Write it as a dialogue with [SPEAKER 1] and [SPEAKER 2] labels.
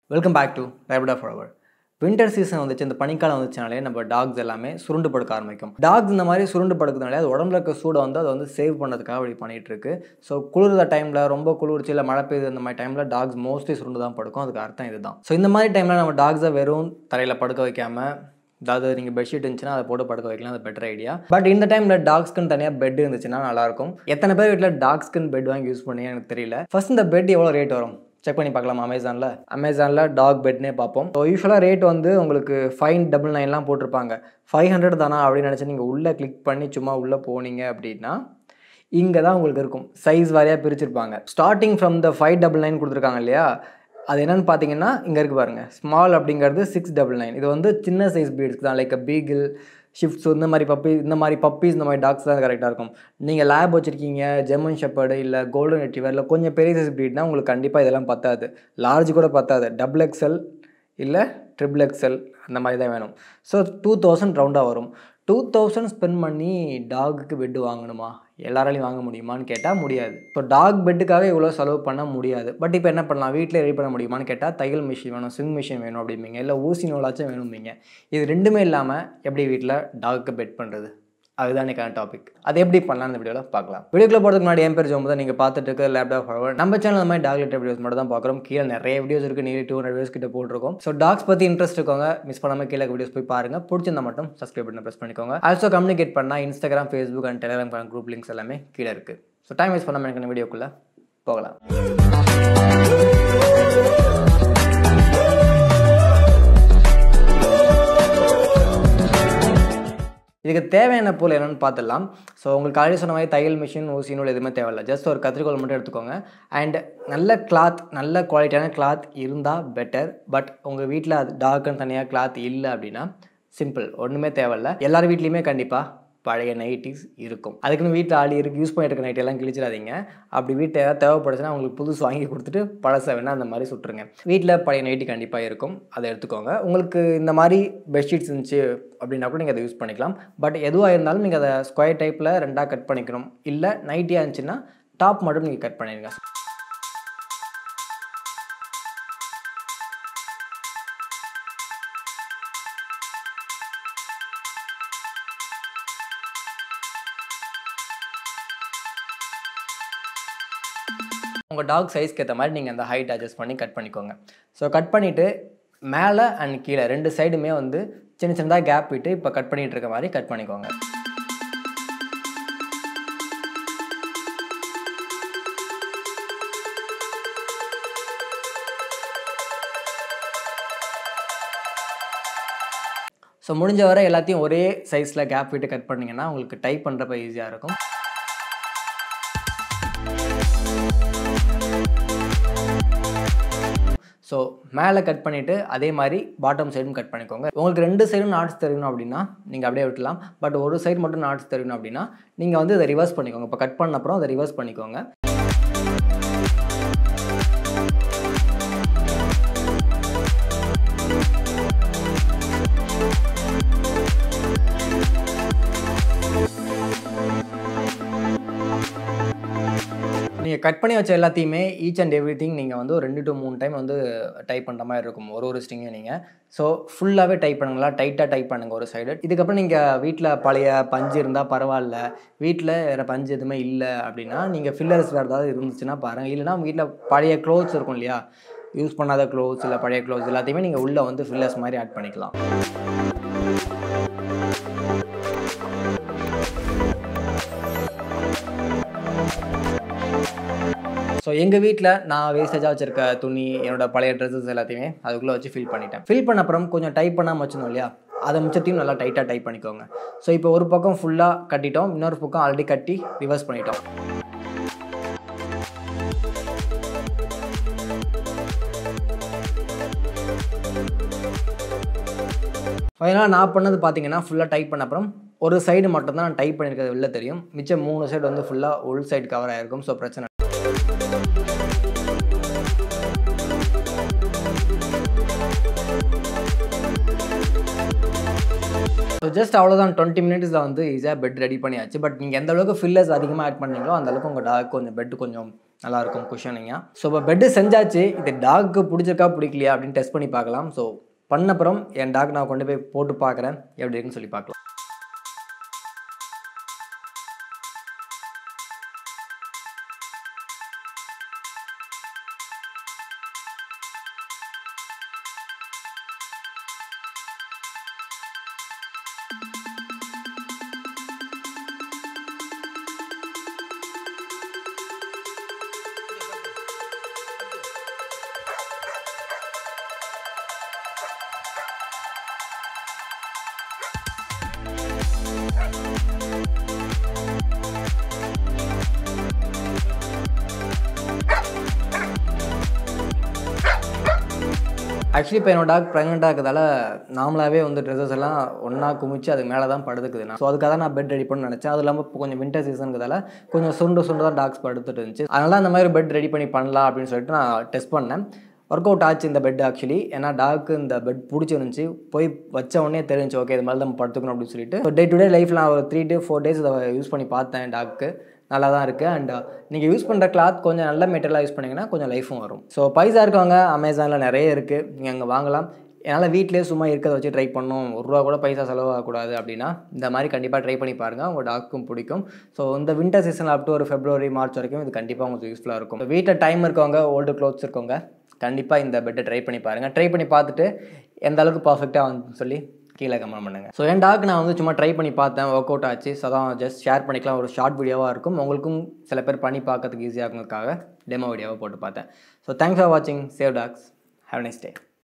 [SPEAKER 1] welcome back to லைப்டா ஃபார்வர் winter season வந்துச்சு இந்த பனிக்காலம் வந்துச்சுனாலே நம்ம டாக்ஸ் எல்லாமே சுருண்டு படுக்க ஆரம்பிக்கும் டாக்ஸ் இந்த மாதிரி சுருண்டு படுக்கிறதுனாலே அது உடம்புல இருக்க சூடை வந்து அதை வந்து சேவ் பண்ணதுக்காக அப்படி பண்ணிட்டு இருக்கு ஸோ குளிர்ந்த டைமில் ரொம்ப குளிர்ச்சி இல்லை மழை பெய்யுது இந்த மாதிரி டைமில் டாக்ஸ் மோஸ்ட்லி சுருண்டு தான் படுக்கும் அதுக்கு அர்த்தம் இதுதான் ஸோ இந்த மாதிரி டைமில் நம்ம டாக்ஸை வெறும் தரையில் படுக்க வைக்காம அதாவது நீங்கள் பெட்ஷீட் இருந்துச்சுன்னா அதை போட்டு படுக்க வைக்கலாம் அது பெட்டர் ஐடியா பட் இந்த டைமில் டாக்ஸ்க்குன்னு தனியாக பெட் இருந்துச்சுன்னா நல்லாயிருக்கும் எத்தனை பேர் வீட்டில் டாக்ஸ்க்குன்னு பெட் வாங்கி யூஸ் பண்ணி எனக்கு தெரியல ஃபர்ஸ்ட் இந்த பெட் எவ்வளோ ரேட் வரும் செக் பண்ணி பார்க்கலாம் அமேசானில் அமேசானில் டாக் பெட்னே பார்ப்போம் ஸோ யூஸ்வலாக ரேட் வந்து உங்களுக்கு ஃபைவ் டபுள் நைன்லாம் போட்டிருப்பாங்க ஃபைவ் ஹண்ட்ரட் தானா அப்படின்னு நினச்சி நீங்கள் உள்ளே கிளிக் பண்ணி சும்மா உள்ளே போனீங்க அப்படின்னா இங்கே தான் உங்களுக்கு இருக்கும் சைஸ் வாரியாக பிரிச்சிருப்பாங்க starting from the five double nine கொடுத்துருக்காங்க இல்லையா அது என்னென்னு பார்த்தீங்கன்னா இங்கே இருக்குது பாருங்கள் ஸ்மால் அப்படிங்கிறது சிக்ஸ் டபுள் நைன் இது வந்து சின்ன சைஸ் பீட்ஸ்க்கு தான் லைக் பீகிள் ஷிஃப்ட்ஸ் இந்த மாதிரி பப்பி இந்த மாதிரி பப்பீஸ் இந்த மாதிரி டாக்ஸ் தான் கரெக்டாக இருக்கும் நீங்கள் லேப் வச்சுருக்கீங்க ஜெர்மன் ஷெப்பர்டு இல்லை கோல்டன் ரெட்டிவர் இல்லை கொஞ்சம் பெரிய சைஸ் ப்ரீட்னா உங்களுக்கு கண்டிப்பாக இதெல்லாம் பத்தாது லார்ஜ் கூட பத்தாது டபுள் எக்ஸல் இல்லை ட்ரிபிள் எக்ஸல் அந்த மாதிரி தான் வேணும் ஸோ டூ தௌசண்ட் ரவுண்டாக வரும் டூ தௌசண்ட் ஸ்பெண்ட் பண்ணி டாகுக்கு பெட்டு வாங்கணுமா எல்லாராலையும் வாங்க முடியுமான்னு கேட்டால் முடியாது இப்போ டாக் பெட்டுக்காக இவ்வளோ செலவு பண்ண முடியாது பட் இப்போ என்ன பண்ணலாம் வீட்டில் ரெடி பண்ண முடியுமான்னு கேட்டால் தையல் மிஷின் வேணும் ஸ்விங் மிஷின் வேணும் அப்படிம்பீங்க இல்லை ஊசி நூலாச்சும் வேணும்பீங்க இது ரெண்டுமே இல்லாமல் எப்படி வீட்டில் டாகுக்கு பெட் பண்ணுறது அதுதான் இன்றைக்கான டாபிக் அது எப்படி பண்ணலாம் இந்த வீடியோவில் பார்க்கலாம் வீடியோக்குள்ள போகிறதுக்கு முன்னாடி என் பேர் ஜோம்பு நீங்கள் பார்த்துட்டு இருக்க லேப்டாப் ஃபார்வர்ட் நம்ம சேனல் இந்த மாதிரி டாக் ரிலேட்டட் வீடியோஸ் மட்டும் தான் பார்க்குறோம் கீழே நிறைய வீடியோஸ் இருக்குது நீ டூ ஹண்ட்ரட் வீடியோஸ் கிட்ட போட்டிருக்கோம் ஸோ டாக்ஸ் பற்றி இன்ட்ரெஸ்ட் இருக்கவங்க மிஸ் பண்ணாமல் கீழே வீடியோஸ் போய் பாருங்கள் பிடிச்சிருந்தா மட்டும் சப்ஸ்கிரைப் பண்ணி ப்ரெஸ் பண்ணிக்கோங்க ஆல்சோ கம்யூனிகேட் பண்ணால் Instagram Facebook and Telegram group links எல்லாமே கீழே இருக்குது ஸோ டைம் வேஸ்ட் பண்ணாமல் எனக்கு வீடியோக்குள்ளே போகலாம் இதுக்கு தேவையான பொருள் என்னென்னு பார்த்துடலாம் ஸோ உங்களுக்கு ஆல்ரெடி சொன்ன மாதிரி தையல் மிஷின் ஊசி நூல் எதுவுமே தேவையில்ல ஜஸ்ட் ஒரு கத்திரிக்கோல் மட்டும் எடுத்துக்கோங்க அண்ட் நல்ல கிளாத் நல்ல குவாலிட்டியான கிளாத் இருந்தால் பெட்டர் பட் உங்கள் வீட்டில் அது டார்க்குன்னு தனியாக கிளாத் இல்லை அப்படின்னா சிம்பிள் ஒன்றுமே தேவையில்ல எல்லார் வீட்லேயுமே கண்டிப்பாக பழைய நைட்டிஸ் இருக்கும் அதுக்குன்னு வீட்டில் ஆடி இருக்கு யூஸ் பண்ணிட்டு இருக்க நைட்டி எல்லாம் கிழிச்சிடாதீங்க அப்படி வீட்டை ஏதாவது தேவைப்படுச்சுன்னா உங்களுக்கு புதுசு வாங்கி கொடுத்துட்டு பழசை வேணால் அந்த மாதிரி சுட்டுருங்க வீட்டில் பழைய நைட்டி கண்டிப்பாக இருக்கும் அதை எடுத்துக்கோங்க உங்களுக்கு இந்த மாதிரி பெட்ஷீட்ஸ் இருந்துச்சு அப்படின்னா கூட நீங்கள் அதை யூஸ் பண்ணிக்கலாம் பட் எதுவாக இருந்தாலும் நீங்கள் அதை ஸ்கொயர் டைப்பில் ரெண்டாக கட் பண்ணிக்கணும் இல்லை நைட்டியாக இருந்துச்சுன்னா டாப் மட்டும் நீங்கள் கட் பண்ணிடுங்க உங்கள் டாக் சைஸ்க்கு ஏற்ற மாதிரி நீங்கள் அந்த ஹைட் அட்ஜஸ்ட் பண்ணி கட் பண்ணிக்கோங்க ஸோ கட் பண்ணிவிட்டு மேலே அண்ட் கீழே ரெண்டு சைடுமே வந்து சின்ன சின்னதாக கேப் விட்டு இப்போ கட் பண்ணிகிட்டு இருக்க மாதிரி கட் பண்ணிக்கோங்க ஸோ முடிஞ்ச வரை எல்லாத்தையும் ஒரே சைஸில் கேப் விட்டு கட் பண்ணிங்கன்னா உங்களுக்கு டைப் பண்ணுறப்ப ஈஸியாக இருக்கும் ஸோ மேலே கட் பண்ணிவிட்டு அதே மாதிரி பாட்டம் சைடும் கட் பண்ணிக்கோங்க உங்களுக்கு ரெண்டு சைடும் நாட்ஸ் தெரியணும் அப்படின்னா நீங்கள் அப்படியே விட்டலாம் பட் ஒரு சைடு மட்டும் நாட்ஸ் தெரியணும் அப்படின்னா நீங்கள் வந்து இதை ரிவர்ஸ் பண்ணிக்கோங்க இப்போ கட் பண்ண அப்புறம் அதை ரிவர்ஸ் பண்ணிக்கோங்க நீங்கள் கட் பண்ணி வச்ச எல்லாத்தையுமே ஈச் அண்ட் எவ்ரி திங் நீங்கள் வந்து ஒரு ரெண்டு டு மூணு டைம் வந்து டைப் பண்ணுற மாதிரி இருக்கும் ஒரு ஒரு ஸ்டிங்கையும் நீங்கள் ஸோ ஃபுல்லாகவே டைப் பண்ணுங்களா டைட்டாக டைப் பண்ணுங்கள் ஒரு சைடு இதுக்கப்புறம் நீங்கள் வீட்டில் பழைய பஞ்சு இருந்தால் பரவாயில்ல வீட்டில் வேறு பஞ்சு எதுவுமே இல்லை அப்படின்னா நீங்கள் ஃபில்லர்ஸ் வேறு ஏதாவது இருந்துச்சுன்னா பாருங்கள் இல்லைனா வீட்டில் பழைய க்ளோத்ஸ் இருக்கும் இல்லையா யூஸ் பண்ணாத க்ளோத்ஸ் இல்லை பழைய க்ளோத்ஸ் எல்லாத்தையுமே நீங்கள் உள்ளே வந்து ஃபில்லர்ஸ் மாதிரி ஆட் பண்ணிக்கலாம் ஸோ எங்கள் வீட்டில் நான் வேஸ்டேஜாக வச்சுருக்க துணி என்னோட பழைய ட்ரெஸ்ஸஸ் எல்லாத்தையுமே அதுக்குள்ளே வச்சு ஃபில் பண்ணிட்டேன் ஃபில் பண்ண அப்புறம் கொஞ்சம் டைப் பண்ணாமல் வச்சிருந்தோம் இல்லையா அதை மிச்சத்தையும் நல்லா டைட்டாக டைப் பண்ணிக்கோங்க ஸோ இப்போ ஒரு பக்கம் ஃபுல்லாக கட்டிட்டோம் இன்னொரு பக்கம் ஆல்ரெடி கட்டி ரிவர்ஸ் பண்ணிட்டோம் ஃபைனலாக நான் பண்ணது பார்த்தீங்கன்னா ஃபுல்லாக டைப் பண்ண அப்புறம் ஒரு சைடு மட்டும் தான் நான் டைப் பண்ணியிருக்கிறது வெளில தெரியும் மிச்சம் மூணு சைடு வந்து ஃபுல்லாக உள் சைடு கவர் ஆகிருக்கும் ஸோ பிரச்சனை ஸோ ஜஸ்ட் அவ்வளோதான் டுவெண்ட்டி மினிட்ஸில் வந்து ஈஸியாக பெட் ரெடி பண்ணியாச்சு பட் நீங்கள் எந்த அளவுக்கு ஃபில்லர்ஸ் அதிகமாக ஆட் பண்ணீங்களோ அந்த அளவுக்கு உங்கள் டாக் கொஞ்சம் பெட் கொஞ்சம் நல்லாயிருக்கும் குஷனிங்காக ஸோ இப்போ பெட்டு செஞ்சாச்சு இது டாக்கு பிடிச்சிருக்கா பிடிக்கலையா அப்படின்னு டெஸ்ட் பண்ணி பார்க்கலாம் ஸோ பண்ணப்புறம் என் டாக் நான் கொண்டு போய் போட்டு பார்க்குறேன் எப்படி இருக்குன்னு சொல்லி பார்க்கலாம் ஆக்சுவலி இப்போ என்னோட டாக் ப்ரெக்னெண்ட்டாக இருக்கிறதால நார்மலாகவே வந்து ட்ரெஸ்ஸஸ் எல்லாம் ஒன்றா குமிச்சு அதுக்கு மேலே தான் படுத்துக்குது நான் ஸோ அதுக்காக தான் நான் பெட் ரெடி பண்ண நினச்சேன் அது இல்லாமல் இப்போ கொஞ்சம் வின்டர் சீசனுங்கிறதால கொஞ்சம் சுண்டு சுண்டு தான் டாக்ஸ் படுத்துட்டு இருந்துச்சு அதனால அந்த மாதிரி பெட் ரெடி பண்ணி பண்ணலாம் அப்படின்னு சொல்லிட்டு நான் டெஸ்ட் பண்ணேன் ஒர்க் அவுட் ஆச்சு இந்த பெட் ஆக்சுவலி ஏன்னா டாக்கு இந்த பெட் பிடிச்சிருந்துச்சி போய் வச்ச உடனே தெரிஞ்சு ஓகே இது மாதிரி தான் படுத்துக்கணும் அப்படின்னு சொல்லிட்டு டே டு டே லைஃப்பில் நான் ஒரு த்ரீ டு ஃபோர் டேஸ் இதை யூஸ் பண்ணி பார்த்தேன் டாக்கு நல்லா தான் இருக்குது அண்ட் நீங்கள் யூஸ் பண்ணுற கிளாத் கொஞ்சம் நல்ல மெட்டீரியலாக யூஸ் பண்ணிங்கன்னா கொஞ்சம் லைஃபும் வரும் ஸோ பைசா இருக்கவங்க அமேசானில் நிறைய இருக்குது நீங்கள் அங்கே வாங்கலாம் என்னால் வீட்டிலே சும்மா இருக்கிறத வச்சு ட்ரை பண்ணணும் ஒரு ரூபா கூட பைசா செலவாகக்கூடாது அப்படின்னா இந்த மாதிரி கண்டிப்பாக ட்ரை பண்ணி பாருங்கள் உங்கள் டாக்கும் பிடிக்கும் ஸோ இந்த வின்டர் சீசன் அப் டு ஒரு ஃபெப்ரவரி மார்ச் வரைக்கும் இது கண்டிப்பாக உங்களுக்கு யூஸ்ஃபுல்லாக இருக்கும் வீட்டில் டைம் இருக்கவங்க ஓல்டு க்ளோத்ஸ் இருக்கவங்க கண்டிப்பாக இந்த பெட்டை ட்ரை பண்ணி பாருங்கள் ட்ரை பண்ணி பார்த்துட்டு எந்த அளவுக்கு பர்ஃபெக்டாக வந்து சொல்லி கீழே கமெண்ட் பண்ணுங்கள் ஸோ என் டாக் நான் வந்து சும்மா ட்ரை பண்ணி பார்த்தேன் ஒர்க் அவுட் ஆச்சு ஸோ தான் ஜஸ்ட் ஷேர் பண்ணிக்கலாம் ஒரு ஷார்ட் வீடியோவாக இருக்கும் உங்களுக்கும் சில பேர் பண்ணி பார்க்கறதுக்கு ஈஸியாக இருக்குங்கிறதுக்காக டெமோ வீடியோவாக போட்டு பார்த்தேன் ஸோ தேங்க்ஸ் ஃபார் வாட்சிங் save dogs have nice day